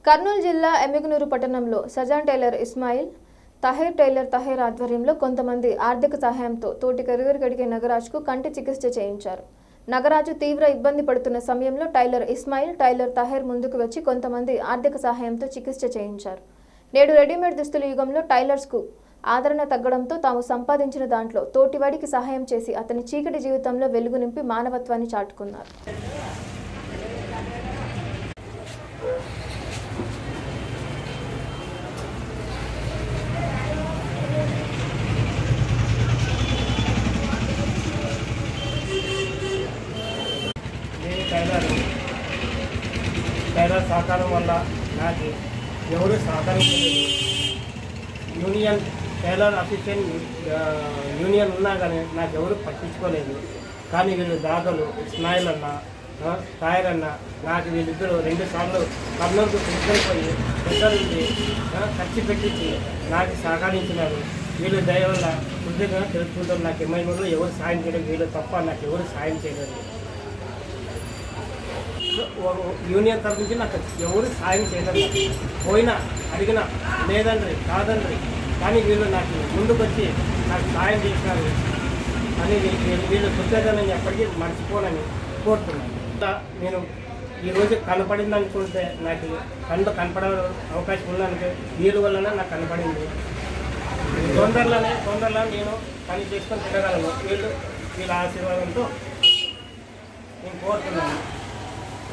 కర్నూలు జిల్లా ఎమ్మిగనూరు పట్టణంలో Sajan tailor Ismail Taher tailor Taher ఆధ్వర్యంలో కొంతమంది ఆర్థిక సహాయంతో తోటి కెరీర్ గడిగే నగరాజ్కు కంటి చికిత్స చేయించారు నగరాజు తీవ్ర ఇబ్బంది పడుతున్న సమయంలో టైలర్ ఇస్మాయిల్ టైలర్ తహేర్ ముందుకు వచ్చి కొంతమంది ఆర్థిక సహాయంతో చికిత్స చేయించారు నేడు రెడీమేడ్ దుస్తుల యుగంలో టైలర్స్కు ఆదరణ తగ్గడంతో తాము సంపాదించిన దాంట్లో తోటివాడికి సహాయం చేసి అతని చీకటి జీవితంలో వెలుగు నింపి మానవత్వాన్ని చాటుకున్నారు నేను టైలర్ టైలర్ సహకారం వల్ల నాకు ఎవరు సహకరించలేదు యూనియన్ టైలర్ అసిస్టెంట్ ఆ, యూనియన్ ఉన్నా కానీ నాకు ఎవరు పట్టించుకోలేదు కానీ వీళ్ళు దాతలు ఇస్మాయిల్ అన్న ఆ, తాయర్ అన్న నాకు వీళ్ళిద్దరు రెండు సార్లు కర్నూలుకు తీసుకెళ్ళిపోయి పెద్దలుండి ఖర్చు పెట్టించి నాకు సహకరించినారు వీళ్ళు దయ వల్ల కృతజ్ఞత తెలుసుకుంటారు నాకు ఎమ్మెల్యేలు ఎవరు సాయం చేయలేదు వీళ్ళు తప్ప నాకు ఎవరు సాయం చేయలేదు యూనియన్ తరఫు నుంచి నాకు ఎవరు సాయం చేయలేదు నాకు. పోయినా అడిగినా లేదండ్రి కాదండ్రి కానీ వీళ్ళు నాకు ముందుకు వచ్చి నాకు సాయం చేసినారు అని వీ- వీళ్ళు వీళ్ళు కృతజ్ఞతని ఎప్పటికీ మర్చిపోనని కోరుతున్నాను ఇంకా నేను ఈరోజు కనపడింది అనుకుంటే నాకు కళ్ళు కనపడే అవకాశం ఉందనుకో వీళ్ళ వల్లనే నాకు కనపడింది తొందరలోనే తొందరలో నేను పని చేసుకొని తిరగలను వీళ్ళు వీళ్ళ ఆశీర్వాదంతో నేను కోరుతున్నాను